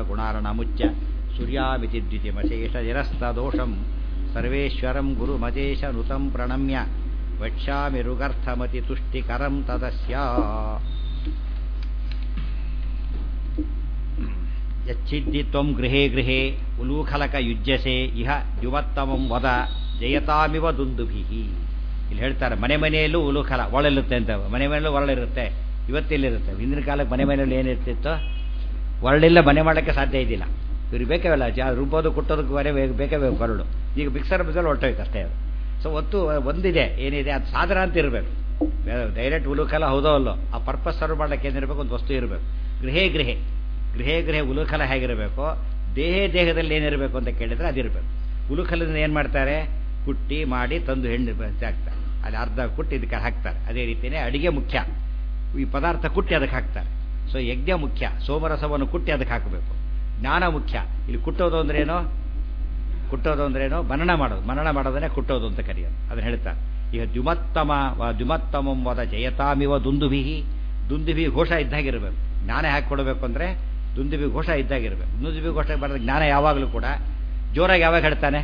ಗುಣಾರ್ಣಮುಚ್ಚ ಸೂರ್ಯಾಮಿತಿ ದ್ವಿತಿಮಶೇಷ ನಿರಸ್ತದೋಷಂ ಸರ್ವೇಶ್ವರಂ ಗುರುಮತೇಶ ನುತಂ ಪ್ರಣಮ್ಯ ವಕ್ಷ್ಯಾಮಿ ರುಗರ್ಥಮತಿ ತುಷ್ಟಿಕರಂ ತದಸ್ಯ ಯಚ್ಛಿದ್ದಿ ತ್ವಂ ಗೃಹೇ ಗೃಹೇ ಉಲೂಖಲಕ ಯುಜ್ಯಸೆ ಇಹ ಯುವತ್ತಮಂ ವದ ಜಯತಾಮಿವ ದುಂದುಭಿಃ ಇಲ್ಲಿ ಹೇಳ್ತಾರೆ ಮನೆ ಮನೆಯಲ್ಲೂ ಉಲೂಖಲ ಒಳಲಿರುತ್ತೆ ಅಂತ ಮನೆ ಮನೆಯಲ್ಲೂ ಒರಳಿರುತ್ತೆ ಇವತ್ತೆಲ್ಲಿರುತ್ತೆ ಹಿಂದಿನ ಕಾಲಕ್ಕೆ ಮನೆ ಮನೆಯಲ್ಲಿ ಏನಿರ್ತಿತ್ತು ಒರಳಿಲ್ಲ ಮನೆ ಮಾಡೋಕ್ಕೆ ಸಾಧ್ಯ ಇದ್ದಿಲ್ಲ ಇವ್ರಿಗೆ ಬೇಕೇವಲ್ಲ ಜಾ ರುಬ್ಬೋದು ಕುಟ್ಟೋದಕ್ಕೆ ಮನೆ ಬೇಕು ಬೇಕೇ ಬೇಕು ಕೊರಳು ಈಗ ಮಿಕ್ಸರ್ ಬಿಸಲ್ಲಿ ಹೊರಟೋಯ್ತು ಅಷ್ಟೇ ಅದು ಸೊ ಒತ್ತು ಒಂದಿದೆ ಏನಿದೆ ಅದು ಸಾಧನ ಅಂತ ಇರಬೇಕು ಡೈರೆಕ್ಟ್ ಉಲುಕಲ ಹೌದೋ ಅಲ್ಲೋ ಆ ಪರ್ಪಸ್ ಸರ್ವ್ ಮಾಡಕ್ಕೆ ಏನಿರಬೇಕು ಒಂದು ವಸ್ತು ಇರಬೇಕು ಗೃಹೇ ಗೃಹೆ ಗೃಹೇ ಗೃಹೆ ಉಲುಕಲ ಹೇಗಿರಬೇಕು ದೇಹೇ ದೇಹದಲ್ಲಿ ಏನಿರಬೇಕು ಅಂತ ಕೇಳಿದ್ರೆ ಅದಿರಬೇಕು ಉಲುಕಲದಿಂದ ಏನು ಮಾಡ್ತಾರೆ ಕುಟ್ಟಿ ಮಾಡಿ ತಂದು ಹೆಣ್ಣು ಹಾಕ್ತಾರೆ ಅಲ್ಲಿ ಅರ್ಧ ಕುಟ್ಟಿ ಇದಕ್ಕೆ ಹಾಕ್ತಾರೆ ಅದೇ ರೀತಿಯೇ ಅಡಿಗೆ ಮುಖ್ಯ ಈ ಪದಾರ್ಥ ಕುಟ್ಟಿ ಅದಕ್ಕೆ ಹಾಕ್ತಾರೆ ಸೊ ಯಜ್ಞ ಮುಖ್ಯ ಸೋಮರಸವನ್ನು ಕುಟ್ಟಿ ಅದಕ್ಕೆ ಹಾಕಬೇಕು ಜ್ಞಾನ ಮುಖ್ಯ ಇಲ್ಲಿ ಕುಟ್ಟೋದು ಅಂದ್ರೇನೋ ಕುಟ್ಟೋದು ಅಂದ್ರೇನೋ ಮನನ ಮಾಡೋದು ಮನನ ಮಾಡೋದನ್ನೇ ಕುಟ್ಟೋದು ಅಂತ ಕರೆಯೋದು ಅದನ್ನ ಹೇಳ್ತಾರೆ ಈಗ ದ್ಯುಮತ್ತಮ ದ್ಯುಮತ್ತಮಂ ವದ ಜಯತಾಮಿವ ದುಂದುಭಿಹಿ ದುಂದುಭಿ ಘೋಷ ಇದ್ದಾಗಿರ್ಬೇಕು ಜ್ಞಾನ ಹಾಕಿ ಕೊಡಬೇಕು ಅಂದರೆ ದುಂದುಭಿ ಘೋಷ ಇದ್ದಾಗಿರ್ಬೇಕು ದುಂದುಭಿ ಘೋಷ ಬರೋದು ಜ್ಞಾನ ಯಾವಾಗಲೂ ಕೂಡ ಜೋರಾಗಿ ಯಾವಾಗ ಹೇಳ್ತಾನೆ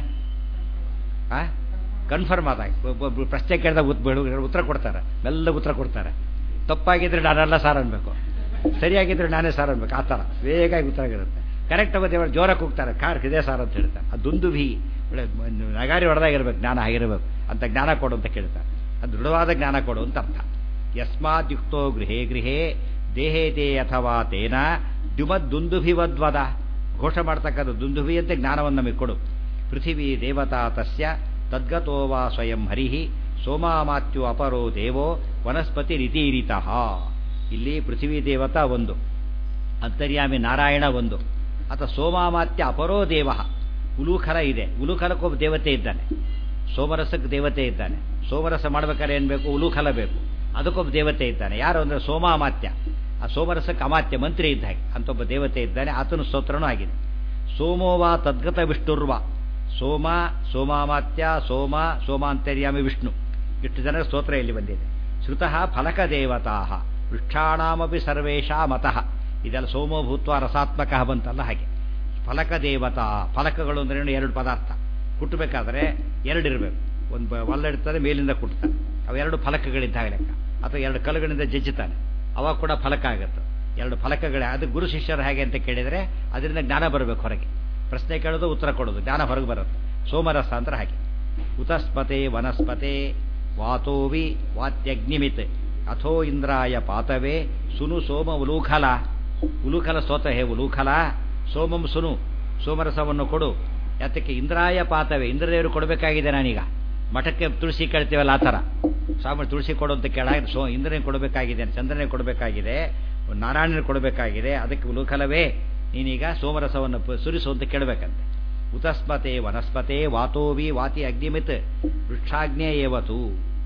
ಆ ಕನ್ಫರ್ಮ್ ಆದಾಗ ಒಬ್ಬೊಬ್ರು ಪ್ರಶ್ನೆ ಕೇಳಿದಾಗ ಉತ್ತರ ಕೊಡ್ತಾರೆ ಮೆಲ್ಲ ಉತ್ತರ ಕೊಡ್ತಾರೆ ತಪ್ಪಾಗಿದ್ರೆ ನಾನೆಲ್ಲ ಸಾರ್ ಅನ್ಬೇಕು ಸರಿಯಾಗಿದ್ರೆ ನಾನೇ ಸಾರ್ ಅನ್ಬೇಕು ಆ ಥರ ವೇಗಾಗಿ ಉತ್ತರ ಇರುತ್ತೆ ಕರೆಕ್ಟ್ ಆಗುತ್ತೆ ಜೋರಾಗಿ ಹೋಗ್ತಾರೆ ಕಾರ್ ಇದೇ ಸಾರ್ ಅಂತ ಹೇಳ್ತಾರೆ ಅದು ದುಂದುಭಿ ಒಳ್ಳೆ ನಗಾರಿ ಹೊಡೆದಾಗಿರ್ಬೇಕು ಜ್ಞಾನ ಆಗಿರ್ಬೇಕು ಅಂತ ಜ್ಞಾನ ಕೊಡು ಅಂತ ಕೇಳ್ತಾರೆ ಅದು ದೃಢವಾದ ಜ್ಞಾನ ಕೊಡು ಅಂತ ಅರ್ಥ ಯಸ್ಮಾದ್ಯುಕ್ತೋ ಗೃಹೇ ಗೃಹೇ ದೇಹೇ ತೇ ಅಥವಾ ತೇನ ದ್ಯುಮದ್ದುಂದುಭಿವದ್ವದ ಘೋಷ ಮಾಡ್ತಕ್ಕಂಥ ದುಂದುಭಿ ಅಂತ ಜ್ಞಾನವನ್ನು ನಮಗೆ ಕೊಡು ಪೃಥಿವೀ ದೇವತಾ ತಸ್ಯ ತದ್ಗತೋ ವಾ ಸ್ವಯಂ ಹರಿಹಿ ಸೋಮಾಮಾತ್ಯು ಅಪರೋ ದೇವೋ ವನಸ್ಪತಿ ರೀತೀರಿತಃ ಇಲ್ಲಿ ಪೃಥಿವೀ ದೇವತಾ ಒಂದು ಅಂತರ್ಯಾಮಿ ನಾರಾಯಣ ಒಂದು ಅಥವಾ ಸೋಮಾಮಾತ್ಯ ಅಪರೋ ದೇವ ಉಲೂಖಲ ಇದೆ ಉಲೂಖಲಕ್ಕೊಬ್ಬ ದೇವತೆ ಇದ್ದಾನೆ ಸೋಮರಸಕ್ಕೆ ದೇವತೆ ಇದ್ದಾನೆ ಸೋಮರಸ ಮಾಡ್ಬೇಕಾದ್ರೆ ಏನು ಬೇಕು ಉಲೂಖಲ ಬೇಕು ಅದಕ್ಕೊಬ್ಬ ದೇವತೆ ಇದ್ದಾನೆ ಯಾರು ಅಂದರೆ ಸೋಮಾಮಾತ್ಯ ಆ ಸೋಮರಸಕ್ಕೆ ಅಮಾತ್ಯ ಮಂತ್ರಿ ಇದ್ದ ಹಾಗೆ ಅಂತೊಬ್ಬ ದೇವತೆ ಇದ್ದಾನೆ ಆತನ ಸ್ತೋತ್ರನೂ ಆಗಿದೆ ಸೋಮೋವಾ ತದ್ಗತ ವಿಷ್ಣುರ್ವ ಸೋಮ ಸೋಮಾಮಾತ್ಯ ಸೋಮ ಸೋಮಾಂತರ್ಯಾಮಿ ವಿಷ್ಣು ಇಷ್ಟು ಜನರ ಸ್ತೋತ್ರ ಇಲ್ಲಿ ಬಂದಿದೆ ಶ್ರುತಃ ಫಲಕ ದೇವತಾ ವೃಕ್ಷಾಣಾಮಪಿ ಸರ್ವೇಶಾ ಮತಃ ಇದೆಲ್ಲ ಸೋಮೋ ಭೂತ್ವ ರಸಾತ್ಮಕ ಬಂತಲ್ಲ ಹಾಗೆ ಫಲಕ ದೇವತಾ ಫಲಕಗಳು ಅಂದ್ರೆ ಎರಡು ಪದಾರ್ಥ ಕುಟ್ಟಬೇಕಾದ್ರೆ ಎರಡಿರಬೇಕು ಒಂದು ಒಲ್ಲಿಡ್ತಾರೆ ಮೇಲಿಂದ ಕುಟ್ತಾರೆ ಅವೆರಡು ಫಲಕಗಳಿದ್ದಾಗ ಲೆಕ್ಕ ಅಥವಾ ಎರಡು ಕಲ್ಲುಗಳಿಂದ ಜಜ್ಜುತ್ತಾನೆ ಅವಾಗ ಕೂಡ ಫಲಕ ಆಗುತ್ತೆ ಎರಡು ಫಲಕಗಳೇ ಅದು ಗುರು ಶಿಷ್ಯರು ಹೇಗೆ ಅಂತ ಕೇಳಿದರೆ ಅದರಿಂದ ಜ್ಞಾನ ಬರಬೇಕು ಹೊರಗೆ ಪ್ರಶ್ನೆ ಕೇಳೋದು ಉತ್ತರ ಕೊಡೋದು ಜ್ಞಾನ ಹೊರಗೆ ಬರುತ್ತೆ ಸೋಮರಸ ಅಂದ್ರೆ ಹಾಗೆ ಉತಸ್ಪತೆ ವನಸ್ಪತೆ ವಾತೋವಿ ವಾತ್ಯಗ್ನಿಮಿತ್ ಅಥೋ ಇಂದ್ರಾಯ ಪಾತವೇ ಸುನು ಸೋಮ ಉಲೂಖಲ ಉಲೂಖಲ ಸ್ತೋತ ಹೇ ಉಲೂಖಲ ಸೋಮಂ ಸುನು ಸೋಮರಸವನ್ನು ಕೊಡು ಯಾತಕ್ಕೆ ಇಂದ್ರಾಯ ಪಾತವೇ ಇಂದ್ರದೇವರು ಕೊಡಬೇಕಾಗಿದೆ ನಾನೀಗ ಮಠಕ್ಕೆ ತುಳಸಿ ಕೇಳ್ತೀವಲ್ಲ ಆ ಥರ ಸ್ವಾಮಿ ತುಳಸಿ ಕೊಡು ಅಂತ ಕೇಳಾಗ ಸೋ ಇಂದ್ರನೇ ಕೊಡಬೇಕಾಗಿದೆ ಚಂದ್ರನೇ ಕೊಡಬೇಕಾಗಿದೆ ನಾರಾಯಣನ ಕೊಡಬೇಕಾಗಿದೆ ಅದಕ್ಕೆ ಉಲೂಖಲವೇ ನೀನೀಗ ಸೋಮರಸವನ್ನು ಸುರಿಸು ಅಂತ ಕೇಳಬೇಕಂತೆ ಉತಸ್ಮತೆ ವನಸ್ಪತೆ ವಾತೋವಿ ವಾತಿ ಅಗ್ನಿಮಿತ್ ವೃಕ್ಷಾಗ್ನೇ ಏವತು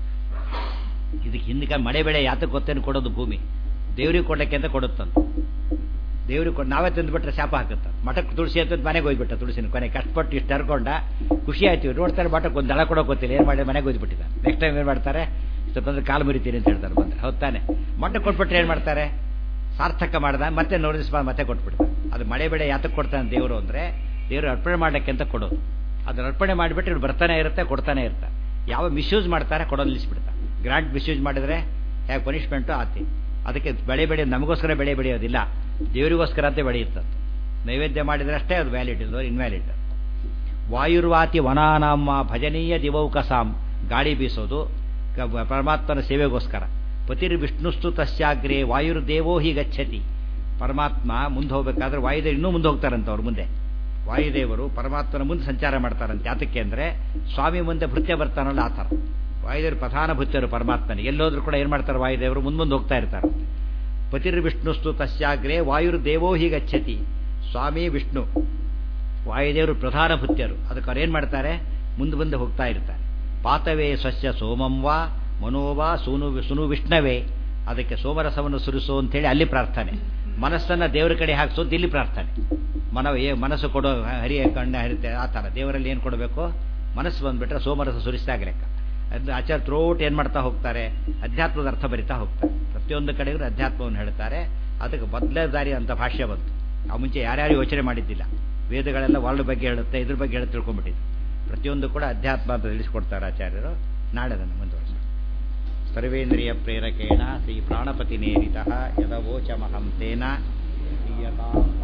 ಇದಕ್ಕೆ ಹಿಂದಕ್ಕೆ ಮಳೆ ಬೆಳೆ ಯಾತಕ್ಕೆ ಗೊತ್ತೇನು ಕೊಡೋದು ಭೂಮಿ ದೇವ್ರಿಗೆ ಕೊಡಕ್ಕೆ ಅಂತ ಕೊಡುತ್ತಂತ ದೇವ್ರಿಗೆ ಕೊಟ್ಟು ನಾವೇ ತಂದುಬಿಟ್ರೆ ಶಾಪ ಹಾಕುತ್ತೆ ಮಠಕ್ಕೆ ತುಳಸಿ ಅಂತ ಮನೆಗೆ ಹೋಗ್ಬಿಟ್ಟ ತುಳಸಿನ ಕೊನೆ ಕಷ್ಟಪಟ್ಟು ಇಷ್ಟು ಹರ್ಕೊಂಡ ಖುಷಿ ಆಯ್ತು ನೋಡ್ತಾರೆ ಮಠಕ್ಕೆ ಒಂದು ದಳ ಕೊಡೋಕೆ ಗೊತ್ತಿಲ್ಲ ಏನು ಮಾಡಿ ಮನೆಗೆ ಹೋಗ್ಬಿಟ್ಟಿದ್ದಾರೆ ನೆಕ್ಸ್ಟ್ ಟೈಮ್ ಏನು ಮಾಡ್ತಾರೆ ಸ್ವಲ್ಪ ಅಂದ್ರೆ ಕಾಲು ಮುರಿತೀನಿ ಅಂತ ಹೇಳ್ತಾರೆ ಬಂದರೆ ಹೊತ್ತಾನೆ ಮಠಕ್ಕೆ ಕೊಟ್ಬಿಟ್ರೆ ಏನು ಮಾಡ್ತಾರೆ ಸಾರ್ಥಕ ಮಾಡ್ದ ಮತ್ತೆ ನೋಡಿಸ್ ಮತ್ತೆ ಕೊಟ್ಬಿಡ್ತಾರೆ ಅದು ಮಳೆ ಬೆಳೆ ಯಾತಕ್ಕೆ ಕೊಡ್ತಾನೆ ದೇವರು ಅಂದರೆ ದೇವರು ಅರ್ಪಣೆ ಮಾಡೋಕ್ಕೆ ಅಂತ ಕೊಡೋದು ಅದನ್ನ ಅರ್ಪಣೆ ಮಾಡಿಬಿಟ್ಟು ಇವ್ರು ಬರ್ತಾನೆ ಇರುತ್ತೆ ಕೊಡ್ತಾನೆ ಇರ್ತಾರೆ ಯಾವ ಮಿಸ್ಯೂಸ್ ಮಾಡ್ತಾರೆ ಕೊಡೋದು ನಿಲ್ಲಿಸ್ಬಿಡ್ತಾರೆ ಗ್ರಾಂಟ್ ಮಿಸ್ಯೂಸ್ ಮಾಡಿದರೆ ಹೇಗೆ ಪನಿಷ್ಮೆಂಟು ಆತಿ ಅದಕ್ಕೆ ಬೆಳೆ ಬೆಳೆ ನಮಗೋಸ್ಕರ ಬೆಳೆ ಬೆಳೆಯೋದಿಲ್ಲ ದೇವರಿಗೋಸ್ಕರ ಅಂತ ಬೆಳೆಯುತ್ತದೆ ನೈವೇದ್ಯ ಮಾಡಿದರೆ ಅಷ್ಟೇ ಅದು ವ್ಯಾಲಿಡ್ ಇಲ್ಲ ಇನ್ವ್ಯಾಲಿಡ್ ವಾಯುರ್ವಾತಿ ವನಾನಾಮ ಭಜನೀಯ ದಿವೌಕಸಾಂ ಗಾಳಿ ಬೀಸೋದು ಪರಮಾತ್ಮನ ಸೇವೆಗೋಸ್ಕರ ಪತಿರ್ ವಿಷ್ಣುಸ್ತು ತಸ್ಯಾಗ್ರೆ ವಾಯುರ್ದೇವೋ ಹಿ ಗಚ್ಚತಿ ಪರಮಾತ್ಮ ಮುಂದೆ ಹೋಗ್ಬೇಕಾದ್ರೆ ವಾಯುದೇವರು ಇನ್ನೂ ಮುಂದೆ ಹೋಗ್ತಾರಂತ ಅವ್ರ ಮುಂದೆ ವಾಯುದೇವರು ಪರಮಾತ್ಮನ ಮುಂದೆ ಸಂಚಾರ ಮಾಡ್ತಾರಂತೆ ಯಾತಕ್ಕೆ ಅಂದರೆ ಸ್ವಾಮಿ ಮುಂದೆ ಭೃತ್ಯ ಬರ್ತಾನಲ್ಲ ಆ ಥರ ವಾಯುದೇವರು ಪ್ರಧಾನ ಭೃತ್ಯರು ಪರಮಾತ್ಮನಿಗೆ ಎಲ್ಲೋದ್ರೂ ಕೂಡ ಏನು ಮಾಡ್ತಾರೆ ವಾಯುದೇವರು ಮುಂದೆ ಮುಂದೆ ಹೋಗ್ತಾ ಇರ್ತಾರೆ ಪತಿರ್ ವಿಷ್ಣುಸ್ತು ತಸ್ಯಾಗ್ರೆ ವಾಯುರ್ದೇವೋ ಹಿ ಗಚ್ಚತಿ ಸ್ವಾಮಿ ವಿಷ್ಣು ವಾಯುದೇವರು ಪ್ರಧಾನ ಭೃತ್ಯರು ಅದಕ್ಕೆ ಅವ್ರು ಏನು ಮಾಡ್ತಾರೆ ಮುಂದೆ ಮುಂದೆ ಹೋಗ್ತಾ ಇರ್ತಾರೆ ಪಾತವೇ ಸ್ವಸ್ಯ ಸೋಮಂ ವಾ ಮನೋವಾ ಸೂನು ಸುನು ವಿಷ್ಣವೇ ಅದಕ್ಕೆ ಸೋಮರಸವನ್ನು ಸುರಿಸು ಅಂತೇಳಿ ಅಲ್ಲಿ ಪ್ರಾರ್ಥನೆ ಮನಸ್ಸನ್ನು ದೇವರ ಕಡೆ ಹಾಕಿಸು ಅಂತ ಇಲ್ಲಿ ಪ್ರಾರ್ಥನೆ ಮನ ಏ ಮನಸ್ಸು ಕೊಡೋ ಹರಿಯ ಕಣ್ಣ ಹರಿತೆ ಆ ಥರ ದೇವರಲ್ಲಿ ಏನು ಕೊಡಬೇಕು ಮನಸ್ಸು ಬಂದುಬಿಟ್ರೆ ಸೋಮರಸ ಸುರಿಸಿದಾಗ ಲೆಕ್ಕ ಅದು ಆಚಾರ ಥ್ರೋಟ್ ಏನು ಮಾಡ್ತಾ ಹೋಗ್ತಾರೆ ಅಧ್ಯಾತ್ಮದ ಅರ್ಥ ಬರಿತಾ ಹೋಗ್ತಾರೆ ಪ್ರತಿಯೊಂದು ಕಡೆಗೂ ಅಧ್ಯಾತ್ಮವನ್ನು ಹೇಳ್ತಾರೆ ಅದಕ್ಕೆ ಬದಲೇ ದಾರಿ ಅಂತ ಭಾಷ್ಯ ಬಂತು ಆ ಮುಂಚೆ ಯಾರ್ಯಾರು ಯೋಚನೆ ಮಾಡಿದ್ದಿಲ್ಲ ವೇದಗಳೆಲ್ಲ ವರ್ಲ್ಡ್ ಬಗ್ಗೆ ಹೇಳುತ್ತೆ ಇದ್ರ ಬಗ್ಗೆ ಹೇಳಿ ತಿಳ್ಕೊಂಡ್ಬಿಟ್ಟಿದ್ದು ಪ್ರತಿಯೊಂದು ಕೂಡ ಅಧ್ಯಾತ್ಮ ಅಂತ ತಿಳಿಸ್ಕೊಡ್ತಾರೆ ಆಚಾರ್ಯರು ನಾಳೆ ಅದನ್ನು ಮುಂದುವರಿಸ ಸರ್ವೇಂದ್ರಿಯ ಪ್ರೇರಕೇಣ ಶ್ರೀ ಪ್ರಾಣಪತಿ ನೇರಿತ ಯದವೋಚಮಹಂ ತೇನ